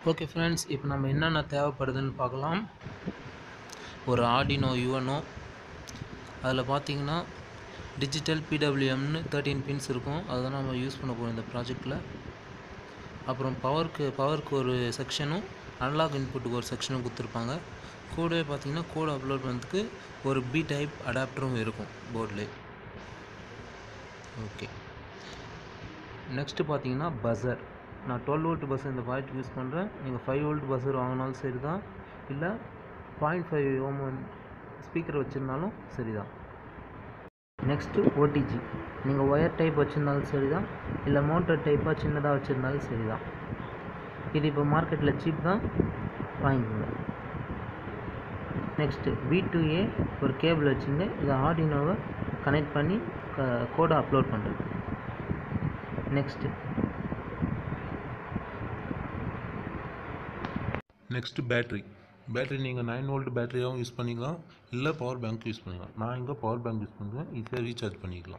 okay friends இப்போ நம்ம என்னென்ன தேவைப்படுதுன்னு பார்க்கலாம் ஒரு ஆர்டினோ யுவனோ அதில் பார்த்தீங்கன்னா டிஜிட்டல் பிடபிள்யூஎம்னு தேர்ட்டீன் பின்ஸ் இருக்கும் அதுதான் நம்ம யூஸ் பண்ண போகிறோம் இந்த ப்ராஜெக்டில் அப்புறம் பவருக்கு பவருக்கு ஒரு செக்ஷனும் அனலாக் இன்புட்டுக்கு ஒரு செக்ஷனும் கொடுத்துருப்பாங்க கூடவே பார்த்தீங்கன்னா கோட் அப்லோட் பண்ணுறதுக்கு ஒரு பி டைப் அடாப்டரும் இருக்கும் போர்டில் ஓகே நெக்ஸ்ட்டு பார்த்தீங்கன்னா பஸர் நான் டுவெல் வோல்ட் பஸ் இந்த ப்ராஜெக்ட் யூஸ் பண்ணுறேன் நீங்கள் ஃபைவ் வோல்ட் பஸ்ஸர் வாங்கினாலும் சரி தான் இல்லை பாயிண்ட் ஃபைவ் ஓம் ஸ்பீக்கர் வச்சுருந்தாலும் சரி தான் நெக்ஸ்ட்டு ஓடிஜி நீங்கள் ஒயர் டைப் வச்சுருந்தாலும் சரி தான் இல்லை மோட்டர் டைப்பாக சின்னதாக வச்சுருந்தாலும் சரி தான் இது இப்போ மார்க்கெட்டில் சீப் தான் வாங்கிக்கோங்க நெக்ஸ்ட்டு வி டூ ஏ ஒரு கேபிள் வச்சுங்க இதை ஆர்டினோவை கனெக்ட் பண்ணி கோடை அப்லோட் பண்ணுறது நெக்ஸ்ட்டு நெக்ஸ்ட்டு பேட்ரி பேட்ரி நீங்கள் நைன் வோல்ட் பேட்டரியாகவும் யூஸ் பண்ணிக்கலாம் இல்லை பவர் பேங்க் யூஸ் பண்ணிக்கலாம் நான் இங்கே பவர் பேங்க் யூஸ் பண்ணுறேன் ஈஸியாக ரீசார்ஜ் பண்ணிக்கலாம்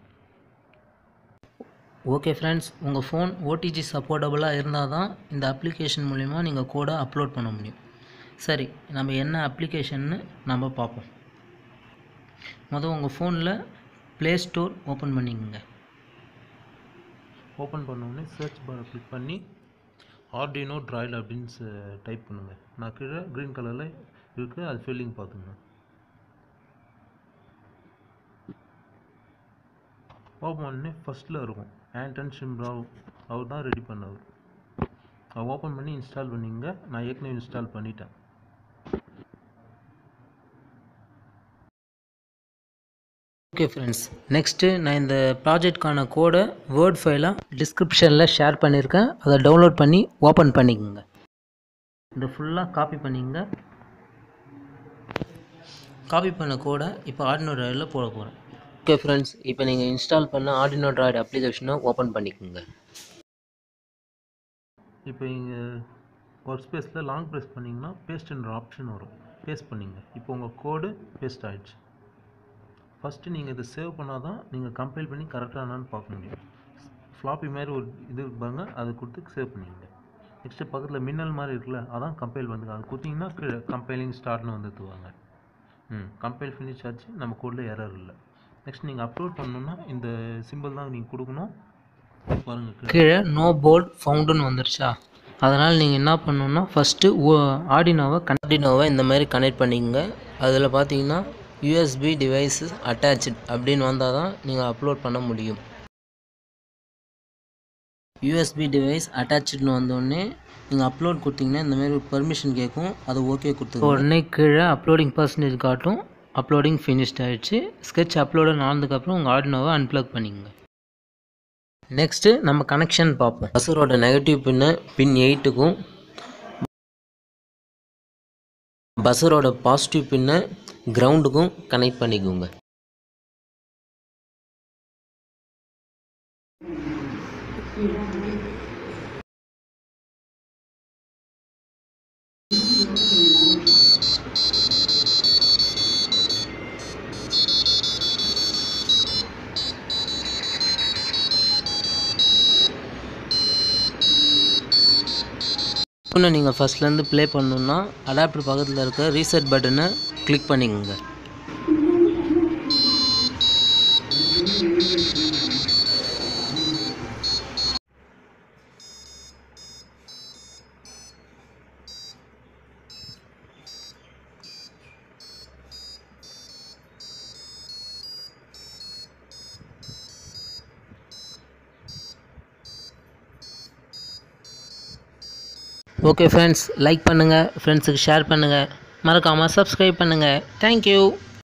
ஓகே ஃப்ரெண்ட்ஸ் உங்கள் ஃபோன் ஓடிஜி சப்போர்ட்டபுளாக இருந்தால் தான் இந்த அப்ளிகேஷன் மூலிமா நீங்கள் கோடை அப்லோட் பண்ண முடியும் சரி நம்ம என்ன அப்ளிகேஷன்னு நம்ம பார்ப்போம் மொதல் உங்கள் ஃபோனில் ப்ளே ஸ்டோர் ஓப்பன் பண்ணிக்கோங்க ஓப்பன் பண்ணோடனே சர்ச் பாரை கிளிக் பண்ணி ஆர்டினோ ட்ராய்டு அப்படின்னு டைப் பண்ணுங்கள் நான் கீழே க்ரீன் கலரில் இருக்குது அது ஃபில்லிங் பார்த்துங்க ஓப்பன் பண்ணி ஃபஸ்ட்டில் இருக்கும் ஆண்டன் ஷிம்ராவ் அவர் தான் ரெடி பண்ணவர் அவர் ஓப்பன் பண்ணி இன்ஸ்டால் பண்ணிங்க நான் ஏற்கனவே இன்ஸ்டால் பண்ணிட்டேன் ஓகே ஃப்ரெண்ட்ஸ் நெக்ஸ்ட்டு நான் இந்த ப்ராஜெக்ட்கான கோடை வேர்ட் ஃபைலாக டிஸ்கிரிப்ஷனில் ஷேர் பண்ணியிருக்கேன் அதை டவுன்லோட் பண்ணி ஓப்பன் பண்ணிக்கோங்க இதை ஃபுல்லாக காப்பி பண்ணிக்கங்க காப்பி பண்ண கோடை இப்போ ஆர்டினோ ட்ராய்டில் போட போகிறேன் ஓகே ஃப்ரெண்ட்ஸ் இப்போ நீங்கள் இன்ஸ்டால் பண்ண ஆர்டினோ ட்ராய்டு அப்ளிகேஷனை ஓப்பன் பண்ணிக்கோங்க இப்போ இங்கே ஒர்க் ஸ்பேஸில் லாங் ப்ரெஸ் பண்ணிங்கன்னா பேஸ்ட்ன்ற ஆப்ஷன் வரும் பேஸ்ட் பண்ணிங்க இப்போ உங்கள் கோடு பேஸ்ட் ஆகிடுச்சு ஃபஸ்ட்டு நீங்கள் இதை சேவ் பண்ணால் தான் நீங்கள் கம்பைல் பண்ணி கரெக்டானான்னு பார்க்க முடியும் ஃப்ளாப்பி மாதிரி ஒரு இது பாருங்க அதை கொடுத்து சேவ் பண்ணிங்க நெக்ஸ்ட்டு பக்கத்தில் மின்னல் மாதிரி இருக்குல்ல அதான் கம்பைல் வந்து அது கொடுத்தீங்கன்னா கீழே கம்பைலிங் ஸ்டார்ட்னு வந்துட்டுவாங்க ம் கம்பைல் ஃபினிஷ் ஆச்சு நம்ம கோடில் எரர் இல்லை நெக்ஸ்ட் நீங்கள் அப்லோட் பண்ணணுன்னா இந்த சிம்பிள் தான் நீங்கள் கொடுக்கணும் பாருங்கள் கீழே நோ போர்ட் ஃபவுண்டுன்னு வந்துருச்சா அதனால் நீங்கள் என்ன பண்ணணுன்னா ஃபஸ்ட்டு ஆர்டினோவை கண்டினோவை இந்த மாதிரி கனெக்ட் பண்ணிக்கோங்க அதில் பார்த்தீங்கன்னா யூஎஸ்பி டிவைஸஸ் அட்டாச்சு அப்படின்னு வந்தால் தான் நீங்கள் அப்லோட் பண்ண முடியும் யூஎஸ்பி டிவைஸ் அட்டாச்சுன்னு வந்தோடனே நீங்கள் அப்லோட் கொடுத்தீங்கன்னா இந்த மாதிரி பர்மிஷன் கேட்கும் அது ஓகே கொடுத்து உடனே கீழே அப்லோடிங் பர்சன்டேஜ் காட்டும் அப்லோடிங் ஃபினிஷ்ட் ஆகிடுச்சு ஸ்கெட்ச் அப்லோடு ஆனதுக்கப்புறம் உங்கள் ஆர்டினோவை அன்ப்ளக் பண்ணிக்கோங்க நெக்ஸ்ட்டு நம்ம கனெக்ஷன் பார்ப்போம் பஸ்ஸரோட நெகட்டிவ் பின்னு பின் எயிட்டுக்கும் பஸ்ஸரோட பாசிட்டிவ் பின்னை கிரவுண்டுக்கும் கனெக்ட் பண்ணிக்கோங்க ஃபோனை நீங்கள் ஃபஸ்ட்லேருந்து ப்ளே பண்ணணுன்னா அடாப்டர் பக்கத்தில் இருக்க ரீசெட் பட்டனை கிளிக் பண்ணிக்கோங்க ஓகே ஃப்ரெண்ட்ஸ் லைக் பண்ணுங்கள் ஃப்ரெண்ட்ஸுக்கு ஷேர் பண்ணுங்கள் மறக்காமல் சப்ஸ்கிரைப் பண்ணுங்கள் தேங்க்யூ